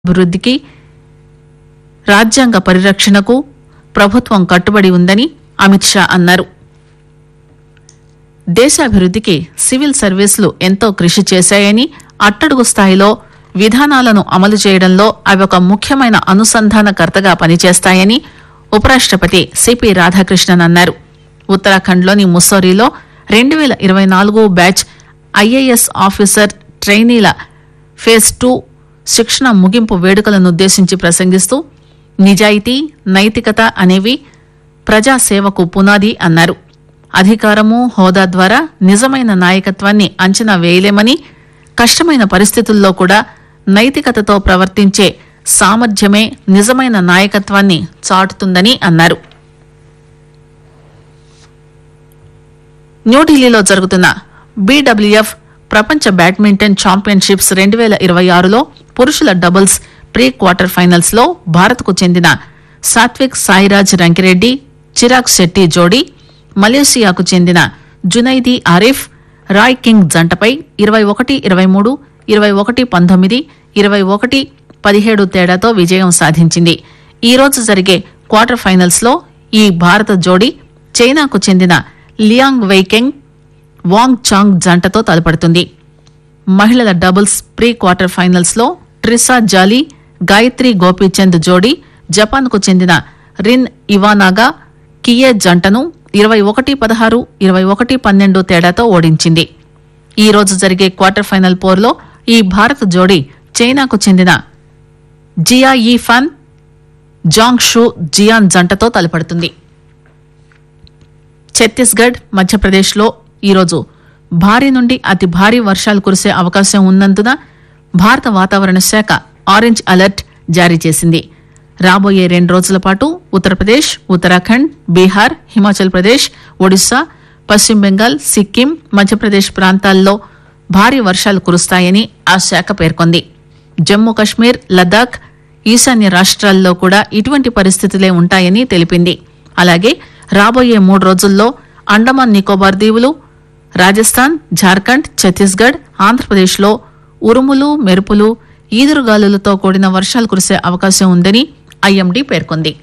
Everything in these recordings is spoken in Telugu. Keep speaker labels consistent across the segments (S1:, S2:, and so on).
S1: అభివృద్దికి రాజ్యాంగ పరిరక్షణకు ప్రభుత్వం కట్టుబడి ఉందని అమిత్ షా అన్నారు దేశాభివృద్దికి సివిల్ సర్వీసులు ఎంతో కృషి చేశాయని అట్టడుగు స్థాయిలో విధానాలను అమలు చేయడంలో అవి ఒక ముఖ్యమైన అనుసంధానకర్తగా పనిచేస్తాయని ఉపరాష్టపతి సిపి రాధాకృష్ణన్ అన్నారు ఉత్తరాఖండ్లోని ముస్సోరీలో రెండు వేల ఇరవై నాలుగు బ్యాచ్ ఐఏఎస్ ఆఫీసర్ ట్రైనీల ఫేజ్ టూ శిక్షణ ముగింపు వేడుకలను ఉద్దేశించి ప్రసంగిస్తూ నిజాయితీ నైతికత అనేవి ప్రజాసేవకు పునాది అన్నారు అధికారము హోదా ద్వారా నిజమైన నాయకత్వాన్ని అంచనా వేయలేమని కష్టమైన పరిస్థితుల్లో కూడా నైతికతతో ప్రవర్తించే సామర్థ్యమే నిజమైన నాయకత్వాన్ని చాటుతుందని అన్నారు న్యూఢిల్లీలో జరుగుతున్న బీడబ్ల్యూఎఫ్ ప్రపంచ బ్యాడ్మింటన్ ఛాంపియన్షిప్స్ రెండు వేల ఇరవై ఆరులో పురుషుల డబుల్స్ ప్రీ క్వార్టర్ ఫైనల్స్ లో భారత్ కు చెందిన సాత్విక్ సాయిరాజ్ రంకిరెడ్డి చిరాగ్ శెట్టి జోడీ మలేషియాకు చెందిన జునైదీ ఆరిఫ్ రాయ్ కింగ్ జంటపై ఇరవై ఒకటి ఇరవై మూడు ఇరవై ఒకటి పంతొమ్మిది ఇరవై ఒకటి పదిహేడు తేడాతో విజయం సాధించింది ఈ రోజు జరిగే క్వార్టర్ ఫైనల్స్ లో ఈ భారత జోడీ చైనాకు చెందిన లియాంగ్ వెయికెంగ్ వాంగ్ చాంగ్ జంటతో తలపడుతుంది మహిళల డబుల్స్ ప్రీ క్వార్టర్ ఫైనల్స్ లో ట్రిసా జాలీ గాయత్రి గోపీచంద్ జోడీ జపాన్ కు చెందిన రిన్ ఇవానాగా కియే జంటను ఇరవై ఒకటి పదహారు ఇరవై ఒకటి పన్నెండు తేడాతో ఓడించింది ఈ రోజు జరిగే క్వార్టర్ ఫైనల్ పోర్లో ఈ భారత జోడీ చైనాకు చెందిన Jia Yi Fan Zhang Shu Xian జంటతో తలపడుతుంది ఛత్తీస్గఢ్ మధ్యప్రదేశ్లో ఈరోజు భారీ నుండి అతి భారీ వర్షాలు కురిసే అవకాశం ఉన్నందున భారత వాతావరణ శాఖ ఆరెంజ్ అలర్ట్ జారీ చేసింది రాబోయే రెండు రోజుల పాటు ఉత్తరప్రదేశ్ ఉత్తరాఖండ్ బీహార్ హిమాచల్ ప్రదేశ్ ఒడిశా పశ్చిమ బెంగాల్ సిక్కిం మధ్యప్రదేశ్ ప్రాంతాల్లో భారీ వర్షాలు కురుస్తాయని ఆ శాఖ పేర్కొంది జమ్మూ కశ్మీర్ లద్దాఖ్ ఈశాన్య రాష్ట్రాల్లో కూడా ఇటువంటి పరిస్థితులే ఉంటాయని తెలిపింది అలాగే రాబోయే మూడు రోజుల్లో అండమాన్ నికోబార్ దీవులు రాజస్థాన్ జార్ఖండ్ ఛత్తీస్గఢ్ ఆంధ్రప్రదేశ్లో ఉరుములు మెరుపులు ఈదురుగాలులతో కూడిన వర్షాలు కురిసే అవకాశం ఉందని ఐఎండీ పేర్కొంది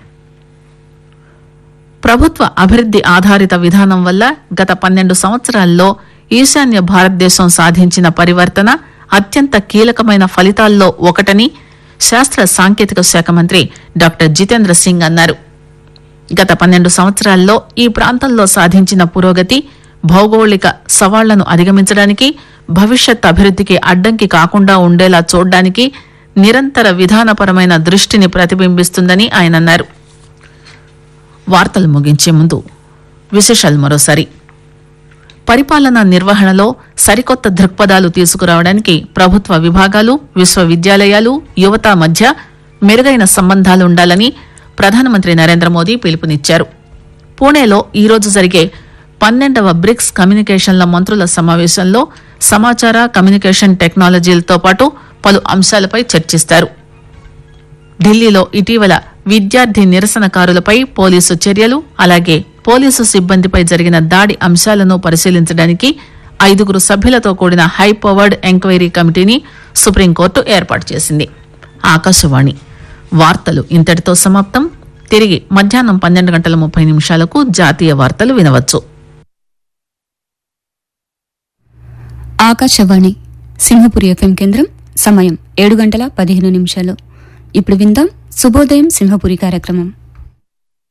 S1: ప్రభుత్వ అభివృద్ది ఆధారిత విధానం వల్ల గత పన్నెండు సంవత్సరాల్లో ఈశాన్య భారతదేశం సాధించిన పరివర్తన అత్యంత కీలకమైన ఫలితాల్లో ఒకటని శాస్త్ర సాంకేతిక శాఖ మంత్రి డాక్టర్ జితేంద్ర సింగ్ అన్నారు గత పన్నెండు సంవత్సరాల్లో ఈ ప్రాంతంలో సాధించిన పురోగతి భౌగోళిక సవాళ్లను అధిగమించడానికి భవిష్యత్ అభివృద్దికి అడ్డంకి కాకుండా ఉండేలా చూడడానికి నిరంతర విధానపరమైన దృష్టిని ప్రతిబింబిస్తుందని ఆయన అన్నారు వార్తలు ముగించే ముందు విశేషాలు మరోసారి పరిపాలనా నిర్వహణలో సరికొత్త దృక్పథాలు తీసుకురావడానికి ప్రభుత్వ విభాగాలు విశ్వవిద్యాలయాలు యువత మధ్య మెరుగైన సంబంధాలు ఉండాలని ప్రధానమంత్రి నరేంద్ర మోదీ పిలుపునిచ్చారు పూణేలో ఈరోజు జరిగే పన్నెండవ బ్రిక్స్ కమ్యూనికేషన్ల మంత్రుల సమావేశంలో సమాచార కమ్యూనికేషన్ టెక్నాలజీలతో పాటు పలు అంశాలపై చర్చిస్తారు ఢిల్లీలో ఇటీవల విద్యార్థి నిరసనకారులపై పోలీసు చర్యలు అలాగే పోలీసు సిబ్బందిపై జరిగిన దాడి అంశాలను పరిశీలించడానికి ఐదుగురు సభ్యులతో కూడిన హై పవర్డ్ ఎంక్వైరీ కమిటీని సుప్రీంకోర్టు ఏర్పాటు చేసింది ఆకాశవాణి వార్తలు ఇంతటితో సమాప్తం తిరిగి మధ్యాహ్నం పన్నెండు గంటల ముప్పై నిమిషాలకు జాతీయ వార్తలు వినవచ్చు
S2: ఆకాశవాణి సింహపురి ఎఫ్ఎం కేంద్రం సమయం ఏడు గంటల పదిహేను నిమిషాలు ఇప్పుడు విందాం శుభోదయం సింహపురి కార్యక్రమం